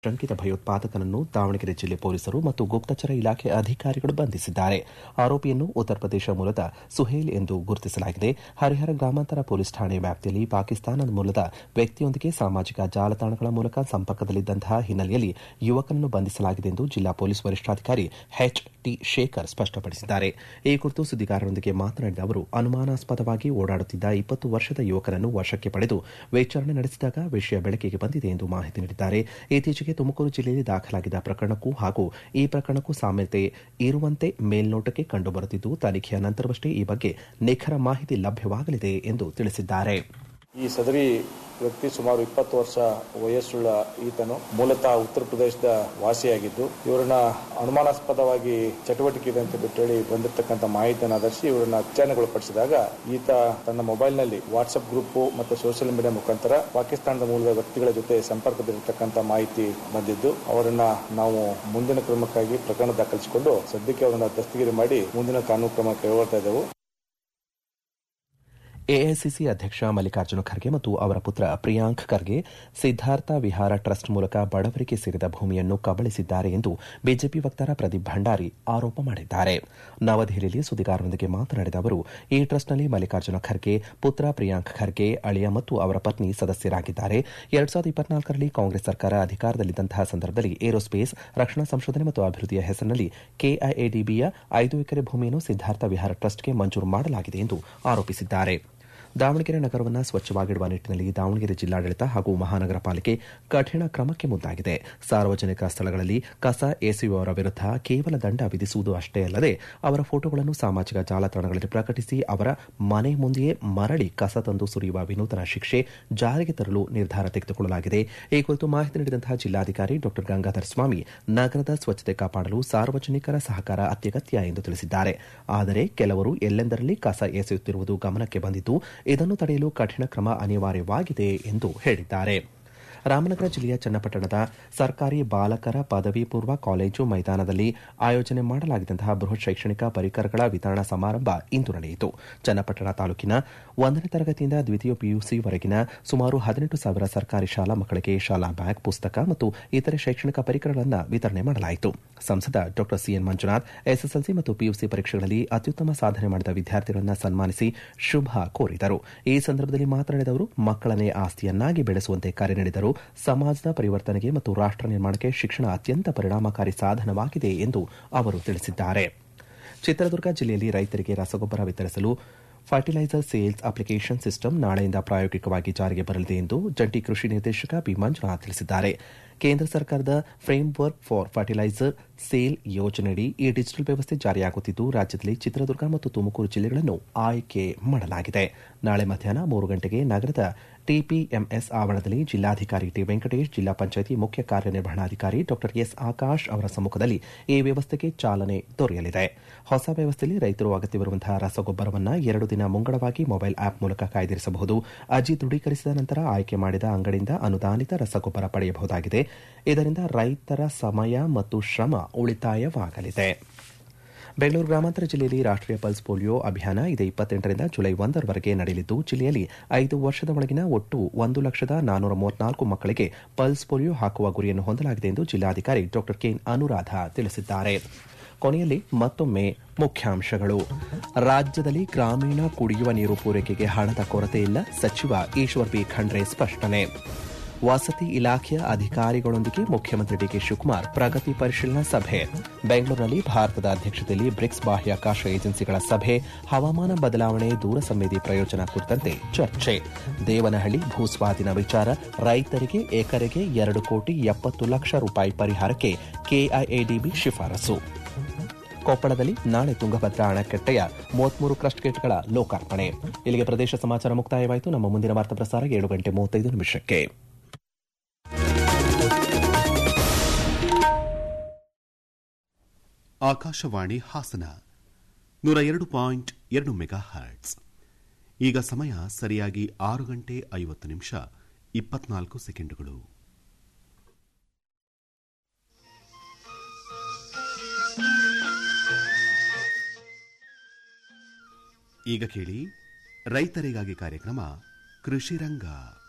ಶಂಕಿತ ಭಯೋತ್ಪಾದಕನನ್ನು ದಾವಣಗೆರೆ ಜಿಲ್ಲೆ ಪೊಲೀಸರು ಮತ್ತು ಗುಪ್ತಚರ ಇಲಾಖೆ ಅಧಿಕಾರಿಗಳು ಬಂಧಿಸಿದ್ದಾರೆ ಆರೋಪಿಯನ್ನು ಉತ್ತರ ಪ್ರದೇಶ ಮೂಲದ ಸುಹೇಲ್ ಎಂದು ಗುರುತಿಸಲಾಗಿದೆ ಹರಿಹರ ಗ್ರಾಮಾಂತರ ಪೊಲೀಸ್ ಠಾಣೆ ವ್ಯಾಪ್ತಿಯಲ್ಲಿ ಪಾಕಿಸ್ತಾನದ ಮೂಲದ ವ್ಯಕ್ತಿಯೊಂದಿಗೆ ಸಾಮಾಜಿಕ ಜಾಲತಾಣಗಳ ಮೂಲಕ ಸಂಪರ್ಕದಲ್ಲಿದ್ದಂತಹ ಹಿನ್ನೆಲೆಯಲ್ಲಿ ಯುವಕನನ್ನು ಬಂಧಿಸಲಾಗಿದೆ ಎಂದು ಜಿಲ್ಲಾ ಪೊಲೀಸ್ ವರಿಷ್ಠಾಧಿಕಾರಿ ಎಚ್ ಟಿ ಶೇಖರ್ ಸ್ಪಷ್ಟಪಡಿಸಿದ್ದಾರೆ ಈ ಕುರಿತು ಸುದ್ದಿಗಾರರೊಂದಿಗೆ ಮಾತನಾಡಿದ ಅವರು ಅನುಮಾನಾಸ್ಪದವಾಗಿ ಓಡಾಡುತ್ತಿದ್ದ ಇಪ್ಪತ್ತು ವರ್ಷದ ಯುವಕನನ್ನು ವಶಕ್ಕೆ ಪಡೆದು ವಿಚಾರಣೆ ನಡೆಸಿದಾಗ ವಿಷಯ ಬೆಳಕಿಗೆ ಬಂದಿದೆ ಎಂದು ಮಾಹಿತಿ ನೀಡಿದ್ದಾರೆ ಇತ್ತೀಚೆಗೆ ತುಮಕೂರು ಜಿಲ್ಲೆಯಲ್ಲಿ ದಾಖಲಾಗಿದ್ದ ಪ್ರಕರಣಕ್ಕೂ ಹಾಗೂ ಈ ಪ್ರಕರಣಕ್ಕೂ ಸಾಮ್ಯತೆ ಇರುವಂತೆ ಮೇಲ್ನೋಟಕ್ಕೆ ಕಂಡುಬರುತ್ತಿದ್ದು ತನಿಖೆಯ ನಂತರವಷ್ಟೇ ಈ ಬಗ್ಗೆ ನಿಖರ ಮಾಹಿತಿ ಲಭ್ಯವಾಗಲಿದೆ ಎಂದು ತಿಳಿಸಿದ್ದಾರೆ ಈ ಸದರಿ ವ್ಯಕ್ತಿ ಸುಮಾರು ಇಪ್ಪತ್ತು ವರ್ಷ ವಯಸ್ಸುಳ್ಳ ಈತನು ಮೂಲತಃ ಉತ್ತರ ಪ್ರದೇಶದ ವಾಸಿಯಾಗಿದ್ದು ಇವರನ್ನ ಅನುಮಾನಾಸ್ಪದವಾಗಿ ಚಟುವಟಿಕೆ ಇದೆ ಅಂತ ಬಿಟ್ಟು ಹೇಳಿ ಬಂದಿರತಕ್ಕಂಥ ಮಾಹಿತಿಯನ್ನು ಆಧರಿಸಿ ಇವರನ್ನ ವಿಚಾರಣೆಗೊಳಪಡಿಸಿದಾಗ ಈತ ತನ್ನ ಮೊಬೈಲ್ನಲ್ಲಿ ವಾಟ್ಸ್ಆಪ್ ಗ್ರೂಪ್ ಮತ್ತು ಸೋಷಿಯಲ್ ಮೀಡಿಯಾ ಮುಖಾಂತರ ಪಾಕಿಸ್ತಾನದ ಮೂಲದ ವ್ಯಕ್ತಿಗಳ ಜೊತೆ ಸಂಪರ್ಕದಲ್ಲಿರ್ತಕ್ಕಂಥ ಮಾಹಿತಿ ಬಂದಿದ್ದು ಅವರನ್ನ ನಾವು ಮುಂದಿನ ಕ್ರಮಕ್ಕಾಗಿ ಪ್ರಕರಣ ದಾಖಲಿಸಿಕೊಂಡು ಸದ್ಯಕ್ಕೆ ಅವರನ್ನ ದಸ್ತಗಿರಿ ಮಾಡಿ ಮುಂದಿನ ಕಾನೂನು ಕ್ರಮ ಕೈಗೊಳ್ತಾ ಇದ್ದೆವು ಎಐಸಿಸಿ ಅಧ್ಯಕ್ಷ ಮಲ್ಲಿಕಾರ್ಜುನ ಖರ್ಗೆ ಮತ್ತು ಅವರ ಪುತ್ರ ಪ್ರಿಯಾಂಕ್ ಖರ್ಗೆ ಸಿದ್ದಾರ್ಥ ವಿಹಾರ ಟ್ರಸ್ಟ್ ಮೂಲಕ ಬಡವರಿಗೆ ಸೇರಿದ ಭೂಮಿಯನ್ನು ಕಬಳಿಸಿದ್ದಾರೆ ಎಂದು ಬಿಜೆಪಿ ವಕ್ತಾರ ಪ್ರದೀಪ್ ಭಂಡಾರಿ ಆರೋಪ ಮಾಡಿದ್ದಾರೆ ನವದೆಹಲಿಯಲ್ಲಿ ಸುದ್ದಿಗಾರರೊಂದಿಗೆ ಮಾತನಾಡಿದ ಅವರು ಈ ಟ್ರಸ್ಟ್ನಲ್ಲಿ ಮಲ್ಲಿಕಾರ್ಜುನ ಖರ್ಗೆ ಪುತ್ರ ಪ್ರಿಯಾಂಕ್ ಖರ್ಗೆ ಅಳಿಯ ಮತ್ತು ಅವರ ಪತ್ನಿ ಸದಸ್ಯರಾಗಿದ್ದಾರೆ ಎರಡ್ ಸಾವಿರದ ಇಪ್ಪತ್ನಾಲ್ಕರಲ್ಲಿ ಕಾಂಗ್ರೆಸ್ ಸರ್ಕಾರ ಅಧಿಕಾರದಲ್ಲಿದ್ದಂತಹ ಸಂದರ್ಭದಲ್ಲಿ ಏರೋಸ್ಪೇಸ್ ರಕ್ಷಣಾ ಸಂಶೋಧನೆ ಮತ್ತು ಅಭಿವೃದ್ಧಿಯ ಹೆಸರಿನಲ್ಲಿ ಕೆಐಎಡಿಬಿಯ ಐದು ಎಕರೆ ಭೂಮಿಯನ್ನು ಸಿದ್ದಾರ್ಥ ವಿಹಾರ ಟ್ರಸ್ಟ್ಗೆ ಮಂಜೂರು ಮಾಡಲಾಗಿದೆ ಎಂದು ಆರೋಪಿಸಿದ್ದಾರೆ ದಾವಣಗೆರೆ ನಗರವನ್ನು ಸ್ವಚ್ಛವಾಗಿಡುವ ನಿಟ್ಟಿನಲ್ಲಿ ದಾವಣಗೆರೆ ಜಿಲ್ಲಾಡಳಿತ ಹಾಗೂ ಮಹಾನಗರ ಪಾಲಿಕೆ ಕಠಿಣ ಕ್ರಮಕ್ಕೆ ಮುಂದಾಗಿದೆ ಸಾರ್ವಜನಿಕ ಸ್ಥಳಗಳಲ್ಲಿ ಕಸ ಎಸೆಯುವವರ ವಿರುದ್ಧ ಕೇವಲ ದಂಡ ವಿಧಿಸುವುದು ಅಷ್ಟೇ ಅಲ್ಲದೆ ಅವರ ಫೋಟೋಗಳನ್ನು ಸಾಮಾಜಿಕ ಜಾಲತಾಣಗಳಲ್ಲಿ ಪ್ರಕಟಿಸಿ ಅವರ ಮನೆ ಮುಂದೆಯೇ ಮರಳಿ ಕಸ ತಂದು ಸುರಿಯುವ ವಿನೂತನ ಶಿಕ್ಷೆ ಜಾರಿಗೆ ತರಲು ನಿರ್ಧಾರ ತೆಗೆದುಕೊಳ್ಳಲಾಗಿದೆ ಈ ಕುರಿತು ಮಾಹಿತಿ ನೀಡಿದಂತಹ ಜಿಲ್ಲಾಧಿಕಾರಿ ಡಾ ಗಂಗಾಧರ ಸ್ವಾಮಿ ನಗರದ ಸ್ವಚ್ಛತೆ ಕಾಪಾಡಲು ಸಾರ್ವಜನಿಕರ ಸಹಕಾರ ಅತ್ಯಗತ್ಯ ಎಂದು ತಿಳಿಸಿದ್ದಾರೆ ಆದರೆ ಕೆಲವರು ಎಲ್ಲೆಂದರಲ್ಲಿ ಕಸ ಎಸೆಯುತ್ತಿರುವುದು ಗಮನಕ್ಕೆ ಬಂದಿದ್ದು ಇದನ್ನು ತಡೆಯಲು ಕಠಿಣ ಕ್ರಮ ಅನಿವಾರ್ಯವಾಗಿದೆ ಎಂದು ಹೇಳಿದ್ದಾರೆ ರಾಮನಗರ ಜಿಲ್ಲೆಯ ಚನ್ನಪಟ್ಟಣದ ಸರ್ಕಾರಿ ಬಾಲಕರ ಪದವಿ ಪೂರ್ವ ಕಾಲೇಜು ಮೈದಾನದಲ್ಲಿ ಆಯೋಜನೆ ಮಾಡಲಾಗಿದ್ದಂತಹ ಬೃಹತ್ ಶೈಕ್ಷಣಿಕ ಪರಿಕರಗಳ ವಿತರಣಾ ಸಮಾರಂಭ ಇಂದು ನಡೆಯಿತು ಚನ್ನಪಟ್ಟಣ ತಾಲೂಕಿನ ಒಂದನೇ ತರಗತಿಯಿಂದ ದ್ವಿತೀಯ ಪಿಯುಸಿವರೆಗಿನ ಸುಮಾರು ಹದಿನೆಂಟು ಸಾವಿರ ಸರ್ಕಾರಿ ಶಾಲಾ ಮಕ್ಕಳಿಗೆ ಶಾಲಾ ಬ್ಯಾಗ್ ಪುಸ್ತಕ ಮತ್ತು ಇತರೆ ಶೈಕ್ಷಣಿಕ ಪರಿಕರಗಳನ್ನು ವಿತರಣೆ ಮಾಡಲಾಯಿತು ಸಂಸದ ಡಾ ಸಿಎನ್ ಮಂಜುನಾಥ್ ಎಸ್ಎಸ್ಎಲ್ಸಿ ಮತ್ತು ಪಿಯುಸಿ ಪರೀಕ್ಷೆಗಳಲ್ಲಿ ಅತ್ಯುತ್ತಮ ಸಾಧನೆ ಮಾಡಿದ ವಿದ್ಯಾರ್ಥಿಗಳನ್ನು ಸನ್ಮಾನಿಸಿ ಶುಭ ಕೋರಿದರು ಈ ಸಂದರ್ಭದಲ್ಲಿ ಮಾತನಾಡಿದ ಅವರು ಮಕ್ಕಳನ್ನೇ ಆಸ್ತಿಯನ್ನಾಗಿ ಬೆಳೆಸುವಂತೆ ಕರೆ ನೀಡಿದರು ಸಮಾಜದ ಪರಿವರ್ತನೆಗೆ ಮತ್ತು ರಾಷ್ಟ ನಿರ್ಮಾಣಕ್ಕೆ ಶಿಕ್ಷಣ ಅತ್ಯಂತ ಪರಿಣಾಮಕಾರಿ ಸಾಧನವಾಗಿದೆ ಎಂದು ಅವರು ತಿಳಿಸಿದ್ದಾರೆ ಚಿತ್ರದುರ್ಗ ಜಿಲ್ಲೆಯಲ್ಲಿ ರೈತರಿಗೆ ರಸಗೊಬ್ಬರ ವಿತರಿಸಲು ಫರ್ಟಿಲೈಸರ್ ಸೇಲ್ಸ್ ಅಪ್ಲಿಕೇಶನ್ ಸಿಸ್ಟಮ್ ನಾಳೆಯಿಂದ ಪ್ರಾಯೋಗಿಕವಾಗಿ ಜಾರಿಗೆ ಬರಲಿದೆ ಎಂದು ಜಂಟಿ ಕೃಷಿ ನಿರ್ದೇಶಕ ಬಿ ಮಂಜುನಾಥ್ ತಿಳಿಸಿದ್ದಾರೆ ಕೇಂದ್ರ ಸರ್ಕಾರದ framework for fertiliser sale ಯೋಜನೆಯಡಿ ಈ ಡಿಜಿಟಲ್ ವ್ಯವಸ್ಥೆ ಜಾರಿಯಾಗುತ್ತಿದ್ದು ರಾಜ್ಯದಲ್ಲಿ ಚಿತ್ರದುರ್ಗ ಮತ್ತು ತುಮಕೂರು ಜಿಲ್ಲೆಗಳನ್ನು ಆಯ್ಕೆ ಮಾಡಲಾಗಿದೆ ನಾಳೆ ಮಧ್ಯಾಹ್ನ ಮೂರು ಗಂಟೆಗೆ ನಗರದ ಟಿಪಿಎಂಎಸ್ ಆವರಣದಲ್ಲಿ ಜಿಲ್ಲಾಧಿಕಾರಿ ಟಿ ವೆಂಕಟೇಶ್ ಜಿಲ್ಲಾ ಪಂಚಾಯಿತಿ ಮುಖ್ಯ ಕಾರ್ಯನಿರ್ವಹಣಾಧಿಕಾರಿ ಡಾ ಎಸ್ ಆಕಾಶ್ ಅವರ ಸಮ್ಮುಖದಲ್ಲಿ ಈ ವ್ಯವಸ್ಥೆಗೆ ಚಾಲನೆ ದೊರೆಯಲಿದೆ ಹೊಸ ವ್ಯವಸ್ಥೆಯಲ್ಲಿ ರೈತರು ಅಗತ್ಯವಿರುವಂತಹ ರಸಗೊಬ್ಬರವನ್ನು ಎರಡು ದಿನ ಮುಂಗಡವಾಗಿ ಮೊಬೈಲ್ ಆಪ್ ಮೂಲಕ ಕಾಯ್ದಿರಿಸಬಹುದು ಅರ್ಜಿ ದೃಢೀಕರಿಸಿದ ನಂತರ ಆಯ್ಕೆ ಮಾಡಿದ ಅಂಗಡಿಯಿಂದ ಅನುದಾನಿತ ರಸಗೊಬ್ಬರ ಪಡೆಯಬಹುದಾಗಿದೆ ಇದರಿಂದ ರೈತರ ಸಮಯ ಮತ್ತು ಶ್ರಮ ಉಳಿತಾಯವಾಗಲಿದೆ ಬೆಂಗಳೂರು ಗ್ರಾಮಾಂತರ ಜಿಲ್ಲೆಯಲ್ಲಿ ರಾಷ್ಟೀಯ ಪಲ್ಸ್ ಪೋಲಿಯೋ ಅಭಿಯಾನ ಇದೇ ಇಪ್ಪತ್ತೆಂಟರಿಂದ ಜುಲೈ ಒಂದರವರೆಗೆ ನಡೆಯಲಿದ್ದು ಜಿಲ್ಲೆಯಲ್ಲಿ ಐದು ವರ್ಷದ ಒಳಗಿನ ಒಟ್ಟು ಒಂದು ಲಕ್ಷದ ನಾನ್ನೂರ ಮೂವತ್ನಾಲ್ಕು ಮಕ್ಕಳಿಗೆ ಪಲ್ಸ್ ಪೋಲಿಯೋ ಹಾಕುವ ಗುರಿಯನ್ನು ಹೊಂದಲಾಗಿದೆ ಎಂದು ಜಿಲ್ಲಾಧಿಕಾರಿ ಡಾ ಕೆಎನ್ ಅನುರಾಧ ತಿಳಿಸಿದ್ದಾರೆ ಕೊನೆಯಲ್ಲಿ ಮತ್ತೊಮ್ಮೆ ಮುಖ್ಯಾಂಶಗಳು ರಾಜ್ಯದಲ್ಲಿ ಗ್ರಾಮೀಣ ಕುಡಿಯುವ ನೀರು ಪೂರೈಕೆಗೆ ಹಣದ ಕೊರತೆ ಇಲ್ಲ ಸಚಿವ ಈಶ್ವರ್ ಬಿ ಖಂಡ್ರೆ ಸ್ಪಷ್ಟನೆ ವಸತಿ ಇಲಾಖೆಯ ಅಧಿಕಾರಿಗಳೊಂದಿಗೆ ಮುಖ್ಯಮಂತ್ರಿ ಡಿಕೆ ಶಿವಕುಮಾರ್ ಪ್ರಗತಿ ಪರಿಶೀಲನಾ ಸಭೆ ಬೆಂಗಳೂರಿನಲ್ಲಿ ಭಾರತದ ಅಧ್ಯಕ್ಷತೆಯಲ್ಲಿ ಬ್ರಿಕ್ಸ್ ಬಾಹ್ಯಾಕಾಶ ಏಜೆನ್ಸಿಗಳ ಸಭೆ ಹವಾಮಾನ ಬದಲಾವಣೆ ದೂರ ಸಂವೇದಿ ಪ್ರಯೋಜನ ಕುರಿತಂತೆ ಚರ್ಚೆ ದೇವನಹಳ್ಳಿ ಭೂಸ್ವಾಧೀನ ವಿಚಾರ ರೈತರಿಗೆ ಎಕರೆಗೆ ಎರಡು ಕೋಟಿ ಎಪ್ಪತ್ತು ಲಕ್ಷ ರೂಪಾಯಿ ಪರಿಹಾರಕ್ಕೆ ಕೆಐಎಡಿಬಿ ಶಿಫಾರಸು ಕೊಪ್ಪಳದಲ್ಲಿ ನಾಳೆ ತುಂಗಭದ್ರಾ ಅಣೆಕಟ್ಟೆಯ ಮೂವತ್ಮೂರು ಕ್ರಸ್ಟ್ ಗೇಟ್ಗಳ ಲೋಕಾರ್ಪಣೆ ಇಲ್ಲಿಗೆ ಪ್ರದೇಶ ಸಮಾಚಾರ ಮುಕ್ತಾಯವಾಯಿತು ನಮ್ಮ ಮುಂದಿನ ವಾರ್ತಾ ಪ್ರಸಾರ ಏಳು ಗಂಟೆ ಮೂವತ್ತೈದು ನಿಮಿಷಕ್ಕೆ ಆಕಾಶವಾಣಿ ಹಾಸನ ನೂರ ಎರಡು ಪಾಯಿಂಟ್ ಎರಡು ಮೆಗಾ ಹರ್ಟ್ಸ್ ಈಗ ಸಮಯ ಸರಿಯಾಗಿ ಆರು ಗಂಟೆ ಐವತ್ತು ನಿಮಿಷ ಇಪ್ಪತ್ನಾಲ್ಕು ಸೆಕೆಂಡುಗಳು ಈಗ ಕೇಳಿ ರೈತರಿಗಾಗಿ ಕಾರ್ಯಕ್ರಮ ಕೃಷಿ ರಂಗ